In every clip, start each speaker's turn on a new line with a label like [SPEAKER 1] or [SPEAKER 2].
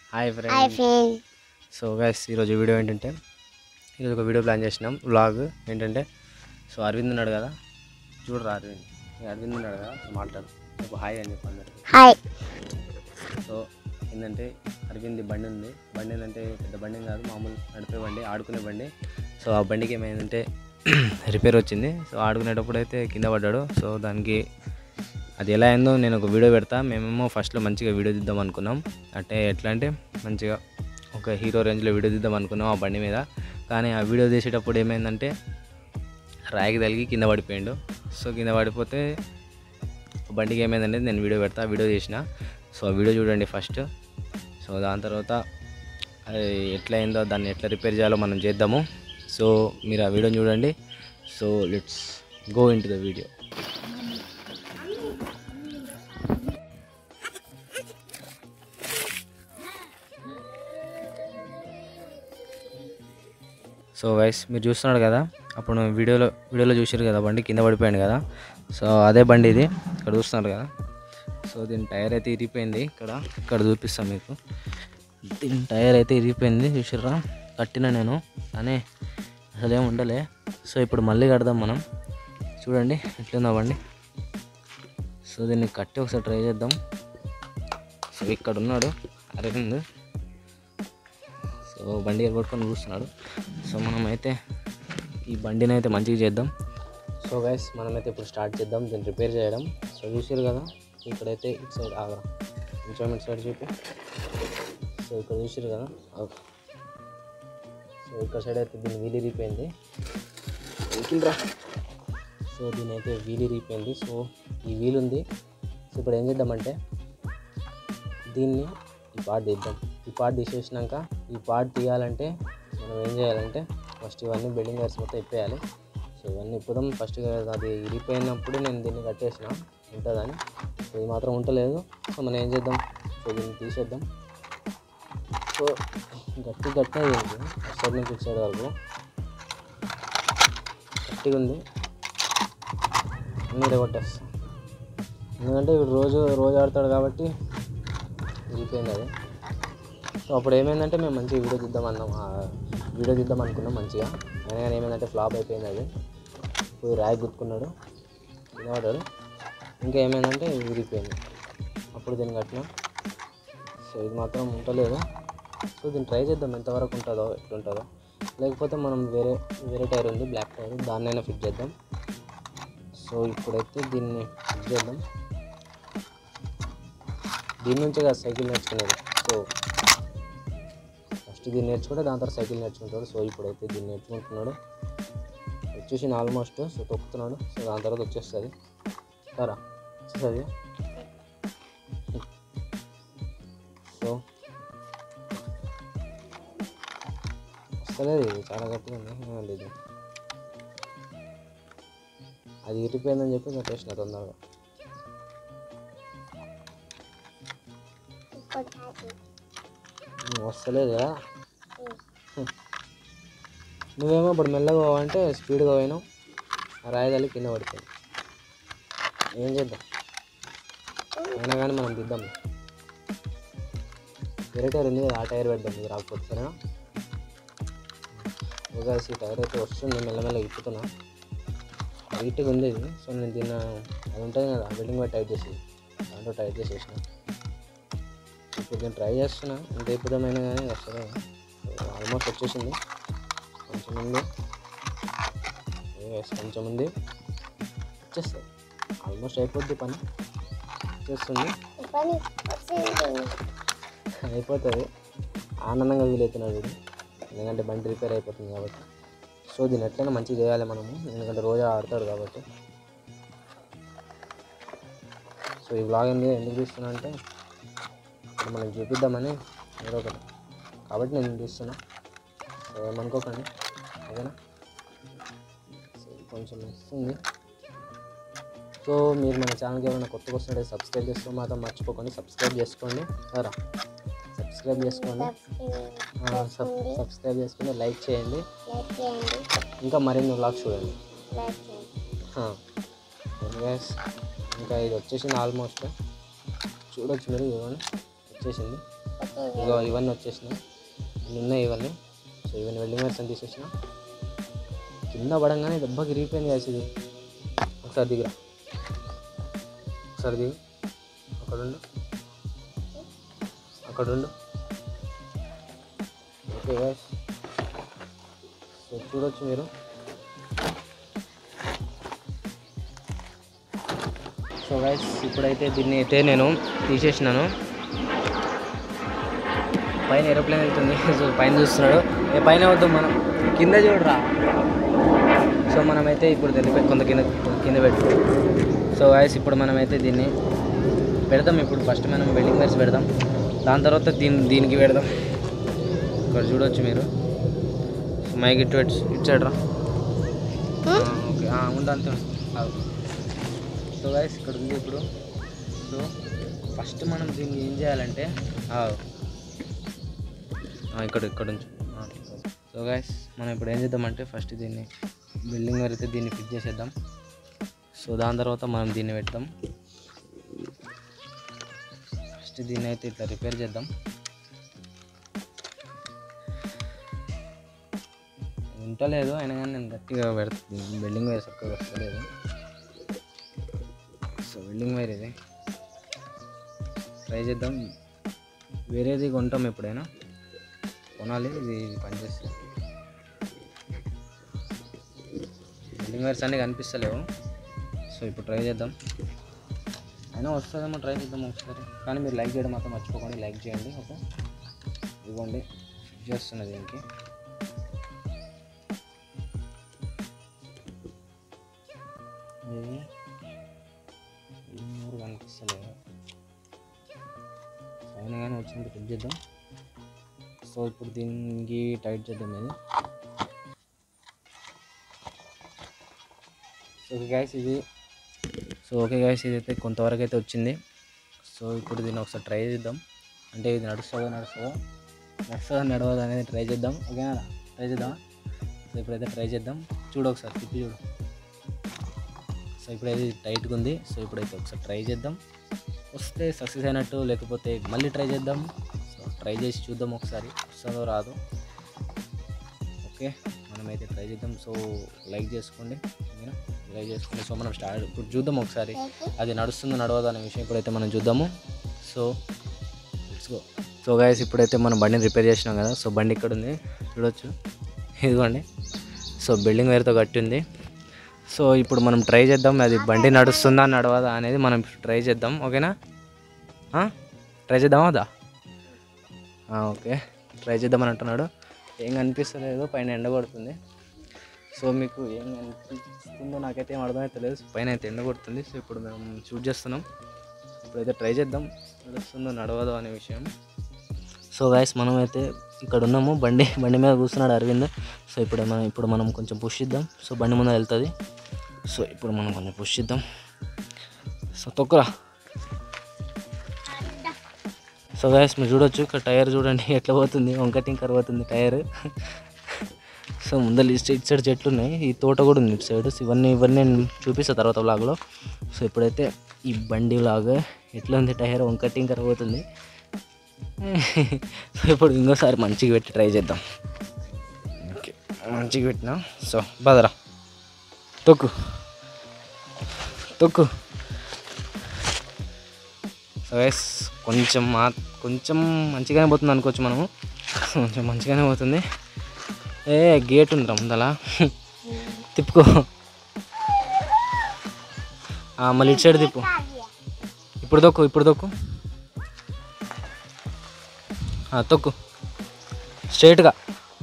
[SPEAKER 1] Hi
[SPEAKER 2] hi
[SPEAKER 1] friend
[SPEAKER 2] friend
[SPEAKER 1] so guys ఈరోజు video ఏంటంటే ఈరోజు ఒక వీడియో ప్లాన్ చేసినాం వ్లాగ్ ఏంటంటే సో అరవింద్ ఉన్నాడు కదా చూడరా అరవింద్ ఈ అరవింద్ ఉన్నాడు కదా సో మాట్లాడు ఒక హాయ్ అని చెప్పి అందరికి
[SPEAKER 2] హాయ్
[SPEAKER 1] సో ఏంటంటే అరవింద్ బండి ఉంది బండి ఏంటంటే పెద్ద బండి ఏం కాదు మామూలు నడిపే బండి ఆడుకునే బండి సో ఆ బండికి ఏమైందంటే రిపేర్ వచ్చింది సో ఆడుకునేటప్పుడు అయితే కింద పడ్డాడు సో దానికి అది ఎలా అయిందో నేను ఒక వీడియో పెడతా మేమేమో ఫస్ట్లో మంచిగా వీడియో తీద్దాం అనుకున్నాం అంటే ఎట్లా అంటే మంచిగా ఒక హీరో రేంజ్లో వీడియో తీద్దాం అనుకున్నాం ఆ బండి మీద కానీ ఆ వీడియో తీసేటప్పుడు ఏమైందంటే రాయికి తగిలి కింద పడిపోయిండు సో కింద పడిపోతే బండికి ఏమైందంటే నేను వీడియో పెడతా వీడియో చేసిన సో ఆ వీడియో చూడండి ఫస్ట్ సో దాని తర్వాత అది ఎట్లా అయిందో దాన్ని ఎట్లా రిపేర్ చేయాలో మనం చేద్దాము సో మీరు ఆ వీడియో చూడండి so let's go into the video so guys మీరు చూస్తున్నారు కదా అప్పుడు వీడియోలో వీడియోలో చూసారు కదా బండి కింద పడిపోయాడు కదా సో అదే బండి ఇది ఇక్కడ చూస్తున్నారు కదా సో దీని టైర్ అయితే ఇరిగిపోయింది ఇక్కడ ఇక్కడ చూపిస్తాను మీకు దీని టైర్ అయితే ఇరిగిపోయింది చూసారా కట్టిన నేను కానీ అసలు ఏం ఉండలే సో ఇప్పుడు మళ్ళీ కడదాం మనం చూడండి ఎట్లుందా బండి సో దీన్ని కట్టి ఒకసారి ట్రై చేద్దాం సో ఇక్కడ ఉన్నాడు అరవింద్ సో బండి ఎగొట్టుకొని కూర్చున్నాడు సో మనం అయితే ఈ బండిని అయితే మంచిగా చేద్దాం సో గైస్ మనమైతే ఇప్పుడు స్టార్ట్ చేద్దాం దీన్ని రిపేర్ చేయడం సో చూసారు కదా ఇక్కడైతే ఇటు సైడ్ ఆగరా కొంచెం ఇటు సైడ్ చూపి సో ఇక్కడ చూసారు కదా ఆగు. సో ఇక్కడ సైడ్ అయితే దీన్ని వీలు ఇరిగిపోయింది రా సో దీని అయితే వీలు ఇరిగిపోయింది సో ఈ వీలు ఉంది సో ఇప్పుడు ఏం చేద్దామంటే దీన్ని ఈ పార్ట్ తీద్దాం ఈ పార్ట్ తీసేసినాక ఈ పార్ట్ తీయాలంటే మనం ఏం చేయాలంటే ఫస్ట్ ఇవన్నీ బిల్డింగ్ వైర్స్ మొత్తం ఇప్పేయాలి సో ఇవన్నీ ఇప్పడం ఫస్ట్ అది ఇరిగిపోయినప్పుడు నేను దీన్ని కట్టేసిన ఉంటుందని సో ఇది మాత్రం ఉంటలేదు సో మనం ఏం చేద్దాం సో దీన్ని తీసేద్దాం సో గట్టి గట్టిగా ఉంది అటు సైడ్ నుంచి ఇటు సైడ్ వరకు గట్టిగా ఉంది అన్నీ కొట్టేస్తాం ఎందుకంటే ఇప్పుడు రోజు రోజు ఆడతాడు కాబట్టి వెళ్ళిపోయింది అది సో అప్పుడు ఏమైందంటే మేము మంచిగా వీడియో తీద్దాం అన్నాం ఆ వీడియో తీద్దాం అనుకున్నాం మంచిగా అయినా కానీ ఏమైందంటే ఫ్లాప్ అయిపోయింది అది పోయి రాయి గుర్తుకున్నాడు తినబడ్డాడు ఇంకా ఏమైందంటే విరిగిపోయింది అప్పుడు దీన్ని కట్టినాం సో ఇది మాత్రం ఉంటలేదు సో దీన్ని ట్రై చేద్దాం ఎంతవరకు ఉంటుందో ఎట్లుంటుందో లేకపోతే మనం వేరే వేరే టైర్ ఉంది బ్లాక్ టైర్ దాన్నైనా ఫిట్ చేద్దాం సో ఇప్పుడైతే దీన్ని ఫిట్ చేద్దాం దీని నుంచే కదా సైకిల్ నేర్చుకునేది సో ఫస్ట్ దీన్ని నేర్చుకుంటే దాని తర్వాత సైకిల్ నేర్చుకుంటాడు సో ఇప్పుడైతే దీన్ని నేర్చుకుంటున్నాడు వచ్చేసి ఆల్మోస్ట్ సో తొక్కుతున్నాడు సో దాని తర్వాత వచ్చేస్తుంది సరా వచ్చేస్తుంది సో వస్తలేదు ఇది చాలా గట్టిగా ఉంది ఏమండి ఇది అది ఇరిపోయిందని చెప్పి కట్టేసిన తొందరగా నువ్వు వస్తలేదు కదా నువ్వేమో ఇప్పుడు మెల్లగా పోవంటే స్పీడ్గా పోయినావు ఆ రాయదాలి కింద పడిపోయింది ఏం చేద్దాం అయినా కానీ మనం దిద్దాం వేరే టైర్ ఉంది కదా ఆ టైర్ పెడదాం ఇది రాకపోతే సరేనా ఇంకా ఈ టైర్ అయితే వస్తుంది మెల్లమెల్లగా ఇప్పుతున్నా లైట్గా ఉంది ఇది సో నేను దీన్ని అది ఉంటుంది కదా బిల్డింగ్ మీద టైట్ చేసి దాంట్లో టైట్ చేసేసిన ఇప్పుడు నేను ట్రై చేస్తున్నా ఎంత ఇప్పుడమైనా కానీ వస్తుంది ఆల్మోస్ట్ వచ్చేసింది కొంచెం ఉంది Yes, కొంచెం ఉంది వచ్చేస్తుంది ఆల్మోస్ట్ అయిపోద్ది పని వచ్చేస్తుంది
[SPEAKER 2] పని వచ్చింది
[SPEAKER 1] అయిపోతుంది ఆనందంగా వీలవుతున్నాడు వీడు ఎందుకంటే బండి రిపేర్ అయిపోతుంది కాబట్టి సో దీన్ని ఎట్లయినా మంచిగా చేయాలి మనము ఎందుకంటే రోజు ఆడతాడు కాబట్టి సో ఈ బ్లాగ్ ఎందుకు ఎందుకు తీస్తున్నా అంటే ఇప్పుడు మనం చూపిద్దామని ఏదో ఒకటి కాబట్టి నేను తీస్తున్నా సో ఏమనుకోకండి ఓకేనా సో ఇది కొంచెం వస్తుంది సో మీరు మన ఛానల్కి ఏమైనా కొత్తగా వస్తుంటే సబ్స్క్రైబ్ చేసుకో మాత్రం మర్చిపోకండి సబ్స్క్రైబ్ చేసుకోండి రా సబ్స్క్రైబ్ చేసుకోండి ఆ, సబ్ సబ్స్క్రైబ్ చేసుకుని లైక్ చేయండి
[SPEAKER 2] లైక్ చేయండి
[SPEAKER 1] ఇంకా మరిన్ని వ్లాగ్స్ చూడండి
[SPEAKER 2] లైక్ చేయండి
[SPEAKER 1] ఎస్ ఇంకా ఇది వచ్చేసింది ఆల్మోస్ట్ చూడొచ్చు మీరు ఇదిగోండి వచ్చేసింది ఇగో ఇవన్నీ వచ్చేసినాయి ఇన్ని ఉన్నాయి ఇవన్నీ సో ఇవన్నీ వెల్డింగ్ వైర్స్ అని తీసేసిన కింద పడంగానే దెబ్బకి ఇరిగిపోయింది కాసి ఇది ఒకసారి దిగురా ఒకసారి దిగు అక్కడ ఉండు అక్కడ ఉండు ఓకే guys. సో చూడొచ్చు మీరు సో గైస్ ఇప్పుడైతే దీన్ని అయితే నేను తీసేసినాను పైన ఏరోప్లేన్ వెళ్తుంది సో పైన చూస్తున్నాడు ఏ పైన వద్దు మనం కింద చూడరా సో మనమైతే ఇప్పుడు దీన్ని పె- కొంత కింద కింద పెట్టు సో గాయస్ ఇప్పుడు మనమైతే దీన్ని పెడదాం ఇప్పుడు ఫస్ట్ మనం వెల్డింగ్ వైర్స్ పెడదాం దాని తర్వాత దీని దీనికి పెడదాం ఇక్కడ చూడొచ్చు మీరు మైక్ ఇటు ఇటు ఇటు సైడ్ రా ఓకే ఉండు అంతే ఉండు. ఆగు. సో గైస్ ఇక్కడ ఉంది ఇప్పుడు సో ఫస్ట్ మనం దీన్ని ఏం చేయాలంటే ఆగు. ఆ, ఇక్కడ ఇక్కడ నుంచి సో గైస్ మనం ఇప్పుడు ఏం చేద్దామంటే ఫస్ట్ దీన్ని బిల్డింగ్ అయితే దీన్ని ఫిట్ చేసేద్దాం సో దాని తర్వాత మనం దీన్ని పెడతాం ఫస్ట్ దీన్ని అయితే ఇట్లా రిపేర్ చేద్దాం ఉంటలేదు అయినా కానీ నేను గట్టిగా పెడతాను బిల్డింగ్ వైర్ చక్కగా వస్తలేదు సో బిల్డింగ్ వైర్ ఇది ట్రై చేద్దాం వేరేది కొంటాం ఎప్పుడైనా కొనాలి ఇది పనిచేస్తుంది బిల్డింగ్ వైర్స్ అన్నీ కనిపిస్తలేవు సో ఇప్పుడు ట్రై చేద్దాం అయినా వస్తుందేమో ట్రై చేద్దాం ఒకసారి కానీ మీరు లైక్ చేయడం మాత్రం మర్చిపోకండి లైక్ చేయండి ఓకే ఇవ్వండి ఫిట్ చేస్తున్నది దీనికి ఇది ఈ మూడు కనిపిస్తలేదు అయినా కానీ వచ్చినట్టు ఫిట్ చేద్దాం సో ఇప్పుడు దీనికి టైట్ చేద్దాం ఇది సో ఓకే గ్యాస్ ఇది సో ఓకే గ్యాస్ ఇది అయితే కొంతవరకు అయితే వచ్చింది సో ఇప్పుడు దీన్ని ఒకసారి ట్రై చేద్దాం అంటే ఇది నడుస్తుందో నడుస్తుందో నడుస్తుందో నడవదు అనేది ట్రై చేద్దాం ఓకేనా ట్రై చేద్దాం సో ఇప్పుడైతే ట్రై చేద్దాం చూడు ఒకసారి తిప్పి చూడు సో ఇప్పుడైతే ఇది టైట్గా ఉంది సో ఇప్పుడైతే ఒకసారి ట్రై చేద్దాం వస్తే సక్సెస్ అయినట్టు లేకపోతే మళ్ళీ ట్రై చేద్దాం సో ట్రై చేసి చూద్దాం ఒకసారి వస్తుందో రాదు ఓకే మనమైతే ట్రై చేద్దాం సో లైక్ చేసుకోండి ఓకేనా లైక్ చేసుకోండి సో మనం స్టార్ట్ ఇప్పుడు చూద్దాం ఒకసారి అది నడుస్తుందో నడవదో అనే విషయం ఇప్పుడైతే మనం చూద్దాము so let's go so guys ఇప్పుడైతే మనం బండిని రిపేర్ చేసినాం కదా సో బండి ఇక్కడ ఉంది చూడొచ్చు ఇదిగోండి సో బిల్డింగ్ వైర్తో కట్టి ఉంది సో ఇప్పుడు మనం ట్రై చేద్దాం అది బండి నడుస్తుందా నడవదా అనేది మనం ట్రై చేద్దాం ఓకేనా ట్రై చేద్దామా అదా ఓకే ట్రై చేద్దామని అంటున్నాడు ఏం కనిపిస్తలేదు పైన ఎండ కొడుతుంది సో మీకు ఏం కనిపిస్తుందో నాకైతే ఏం అర్థమైతే లేదు పైన అయితే ఎండ కొడుతుంది సో ఇప్పుడు మేము షూట్ చేస్తున్నాం ఇప్పుడైతే ట్రై చేద్దాం నడుస్తుందో నడవదో అనే విషయం సో గాయస్ మనం అయితే ఇక్కడ ఉన్నాము బండి బండి మీద కూర్చున్నాడు అరవింద్ సో ఇప్పుడు మనం ఇప్పుడు మనం కొంచెం పుష్ ఇద్దాం సో బండి ముందు వెళ్తుంది సో ఇప్పుడు మనం కొంచెం పుష్ ఇద్దాం సో తొక్కురా సో గాయస్ మీరు చూడొచ్చు ఇక్కడ టైర్ చూడండి ఎట్లా పోతుంది వంక టింకర్ పోతుంది టైర్ సో ముందర ఇటు ఇటు సైడ్ చెట్లు ఉన్నాయి ఈ తోట కూడా ఉంది ఇటు సైడ్ సో ఇవన్నీ ఇవన్నీ నేను చూపిస్తాను తర్వాత బ్లాగ్లో సో ఇప్పుడైతే ఈ బండి లాగా ఎట్లా ఉంది టైర్ వంక టింకర్ పోతుంది సో ఇప్పుడు ఇంకోసారి మంచిగా పెట్టి ట్రై చేద్దాం ఓకే మంచిగా పెట్టినా సో బదరా తొక్కు తొక్కు సో గైస్ కొంచెం మా కొంచెం మంచిగానే పోతుంది అనుకోవచ్చు మనము కొంచెం మంచిగానే పోతుంది ఏ గేట్ ఉంది ముందల తిప్పుకో ఆ, మళ్ళీ ఇటు సైడ్ తిప్పు ఇప్పుడు తొక్కు ఇప్పుడు తొక్కు ఆ, తొక్కు స్ట్రైట్గా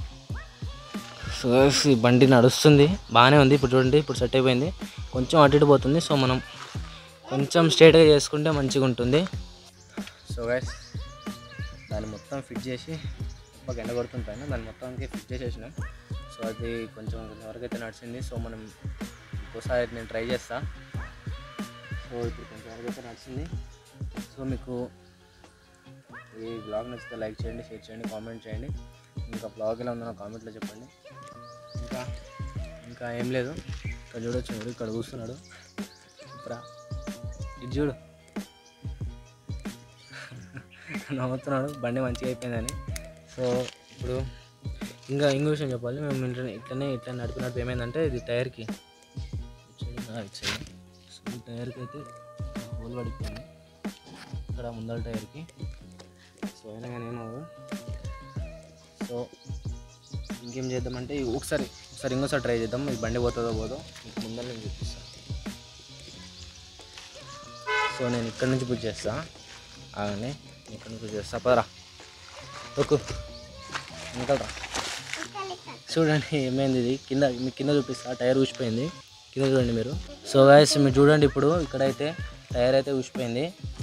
[SPEAKER 1] సో ఈ బండి నడుస్తుంది బాగానే ఉంది ఇప్పుడు చూడండి ఇప్పుడు సెట్ అయిపోయింది కొంచెం అటు ఇటు పోతుంది సో మనం కొంచెం స్ట్రైట్గా చేసుకుంటే మంచిగా ఉంటుంది సో గైస్ దాన్ని మొత్తం ఫిట్ చేసి బాగా ఎండ కొడుతుంది పైన దాన్ని మొత్తానికి ఫిట్ చేసేసినాం సో అది కొంచెం కొంచెం వరకు అయితే నడిచింది సో మనం ఇంకోసారి నేను ట్రై చేస్తా సో ఇప్పుడు కొంచెం వరకు అయితే నడిచింది సో మీకు ఈ బ్లాగ్ నచ్చితే లైక్ చేయండి షేర్ చేయండి కామెంట్ చేయండి ఇంకా బ్లాగ్ ఎలా ఉందో కామెంట్లో చెప్పండి ఇంకా ఇంకా ఏం లేదు ఇక్కడ చూడొచ్చు మీరు ఇక్కడ కూర్చున్నాడు ఇప్పుడు ఇది చూడు నవ్వుతున్నాడు బండి మంచిగా అయిపోయిందని సో ఇప్పుడు ఇంకా ఇంకో విషయం చెప్పాలి మేము ఇంట్లోనే ఇట్లనే ఇట్లా నడిపి నడిపి ఏమైందంటే ఇది టైర్కి ఇటు సైడ్, ఆ, ఇటు సైడ్. సో ఈ టైర్కి అయితే హోల్ పడిపోయింది ఇక్కడ ముందర టైర్కి సో అయినా కానీ ఏమవు సో ఇంకేం చేద్దామంటే ఇవి ఒకసారి ఒకసారి ఇంకోసారి ట్రై చేద్దాం ఈ బండి పోతుందో పోదో మీకు ముందర నేను చూపిస్తాను సో నేను ఇక్కడ నుంచి పూజ చేస్తా ఆగండి ఇక్కడ నుంచి పూజ చేస్తా పదరా ఒక్కు ఇంకరా చూడండి ఏమైంది ఇది కింద మీకు కింద చూపిస్తా టైర్ ఊసిపోయింది కింద చూడండి మీరు సో గాయస్ మీరు చూడండి ఇప్పుడు ఇక్కడైతే టైర్ అయితే ఊసిపోయింది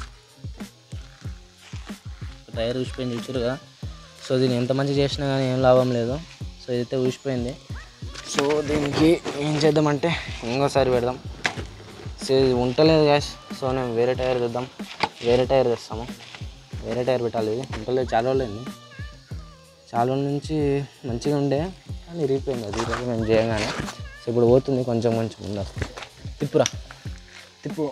[SPEAKER 1] టైర్ ఊసిపోయింది చూసారుగా సో దీన్ని ఎంత మంచి చేసినా కానీ ఏం లాభం లేదు సో ఇదైతే ఊసిపోయింది సో దీనికి ఏం చేద్దామంటే ఇంకోసారి పెడదాం సో ఇది ఉంటలేదు గ్యాస్ సో నేను వేరే టైర్ తెద్దాం వేరే టైర్ తెస్తాము వేరే టైర్ పెట్టాలి ఇది ఉంటలేదు చాలా రోజులైంది చాలా రోజుల నుంచి మంచిగా ఉండే కానీ ఇరిగిపోయింది అది ఈరోజు మేము చేయగానే సో ఇప్పుడు పోతుంది కొంచెం కొంచెం ఉందా తిప్పురా తిప్పు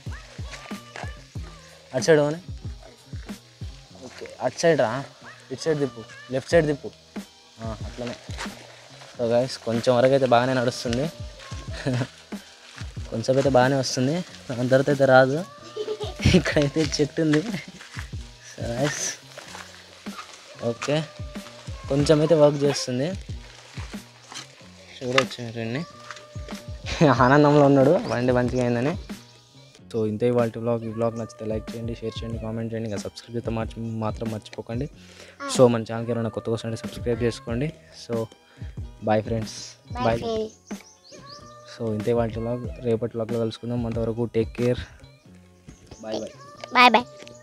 [SPEAKER 1] అటు సైడ్ పోనీ ఓకే అటు సైడ్ రా ఇటు సైడ్ తిప్పు లెఫ్ట్ సైడ్ తిప్పు ఆ, అట్లనే సో గైస్ కొంచెం వరకు అయితే బాగానే నడుస్తుంది కొంచెం అయితే బాగానే వస్తుంది దాని తర్వాత అయితే రాదు ఇక్కడైతే చెట్టు ఉంది సో గైస్ ఓకే కొంచెం అయితే వర్క్ చేస్తుంది చూడవచ్చు మీరండి ఆనందంలో ఉన్నాడు బండి మంచిగా అయిందని సో ఇంతే ఇవాళ బ్లాగ్ ఈ బ్లాగ్ నచ్చితే లైక్ చేయండి షేర్ చేయండి కామెంట్ చేయండి ఇంకా సబ్స్క్రైబ్ అయితే మార్చి మాత్రం మర్చిపోకండి సో మన ఛానల్కి ఏమైనా కొత్తగా వస్తుంటే సబ్స్క్రైబ్ చేసుకోండి so bye friends
[SPEAKER 2] bye
[SPEAKER 1] bye
[SPEAKER 2] friends
[SPEAKER 1] so ఇంతే వాటి బ్లాగ్ రేపటి బ్లాగ్లో కలుసుకుందాం అంతవరకు take care bye bye
[SPEAKER 2] bye bye